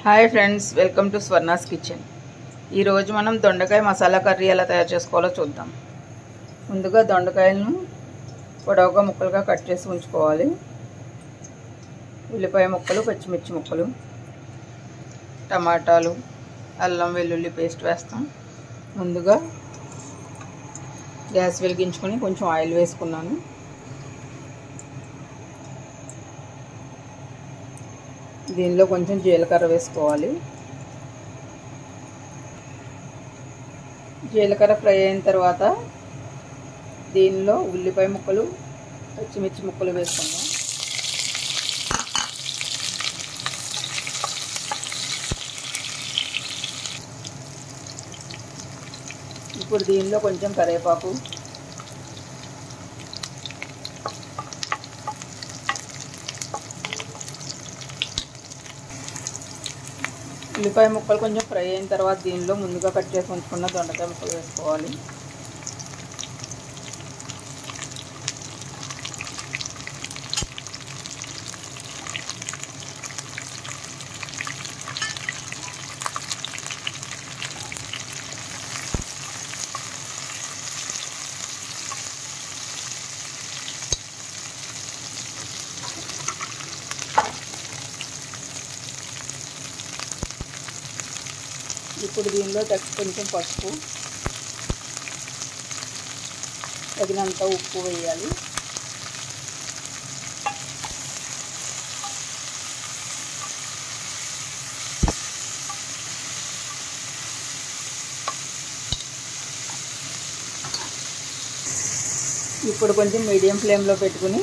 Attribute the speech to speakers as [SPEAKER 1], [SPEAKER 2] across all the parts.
[SPEAKER 1] hi friends welcome to Swarna's kitchen ఈరోజు మనం దొండకాయ మసాలా కర్రీ ఎలా తయారు చేసుకోవాలో చూద్దాం ముందుగా దొండకాయలను పొడవుగా ముక్కలుగా కట్ చేసి ఉంచుకోవాలి ఉల్లిపాయ ముక్కలు పచ్చిమిర్చి ముక్కలు టమాటాలు అల్లం వెల్లుల్లి పేస్ట్ వేస్తాం ముందుగా గ్యాస్ వెలిగించుకొని కొంచెం ఆయిల్ వేసుకున్నాను దీనిలో కొంచెం జీలకర్ర వేసుకోవాలి జీలకర్ర ఫ్రై అయిన తర్వాత దీనిలో ఉల్లిపాయ ముక్కలు పచ్చిమిర్చి ముక్కలు వేసుకుందాం ఇప్పుడు దీనిలో కొంచెం కరివేపాకు ఉల్లిపాయ ముక్కలు కొంచెం ఫ్రై అయిన తర్వాత దీనిలో ముందుగా కట్ చేసి ఉంచుకున్న దొండకాయ ముక్కలు వేసుకోవాలి ఇప్పుడు దీనిలో తగ్గ కొంచెం పసుపు తగినంత ఉప్పు వేయాలి ఇప్పుడు కొంచెం మీడియం ఫ్లేమ్లో పెట్టుకుని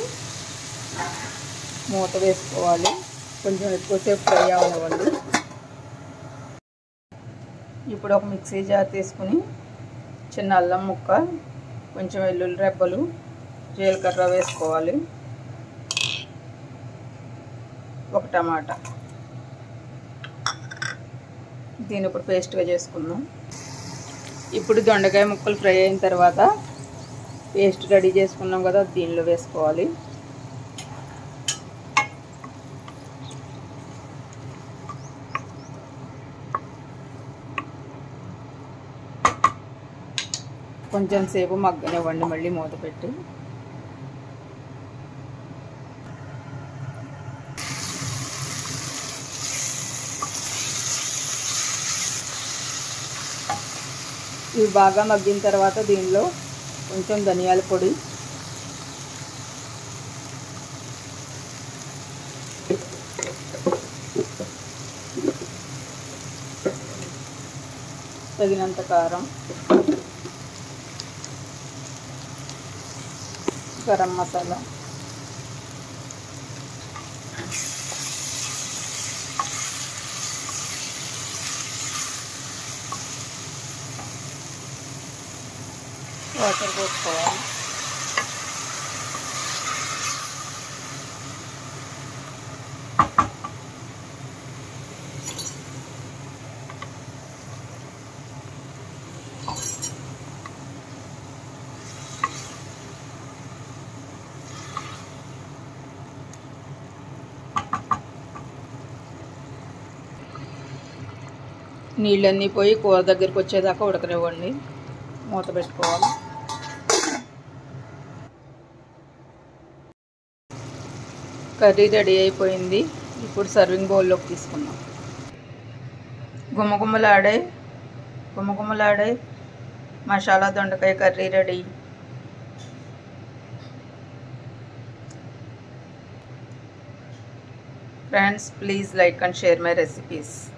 [SPEAKER 1] మూత వేసుకోవాలి కొంచెం ఎక్కువసేపు ఫ్రై అవ్వనివ్వండి ఇప్పుడు ఒక మిక్సీ జార్ తీసుకుని చిన్న అల్లం ముక్క కొంచెం వెల్లుల్లి రెబ్బలు జీలకర్ర వేసుకోవాలి ఒక టమాటా దీని ఇప్పుడు పేస్ట్గా చేసుకుందాం ఇప్పుడు దొండకాయ ముక్కలు ఫ్రై అయిన తర్వాత పేస్ట్ రెడీ చేసుకున్నాం కదా దీనిలో వేసుకోవాలి కొంచెం సేపు మగ్గనివ్వండి మళ్ళీ మూత పెట్టి ఇవి బాగా మగ్గిన తర్వాత దీనిలో కొంచెం ధనియాల పొడి తగినంత కారం గరం మసాలా వాటర్ పోసుకోవాలి నీళ్ళన్నీ పోయి కూర దగ్గరికి వచ్చేదాకా ఉడకనివ్వండి మూత పెట్టుకోవాలి కర్రీ రెడీ అయిపోయింది ఇప్పుడు సర్వింగ్ బౌల్లోకి తీసుకుందాం గుమ్మగుమ్మలాడే గుమ్మగుమ్మలాడే మసాలా దొండకాయ curry ready friends please like and share my recipes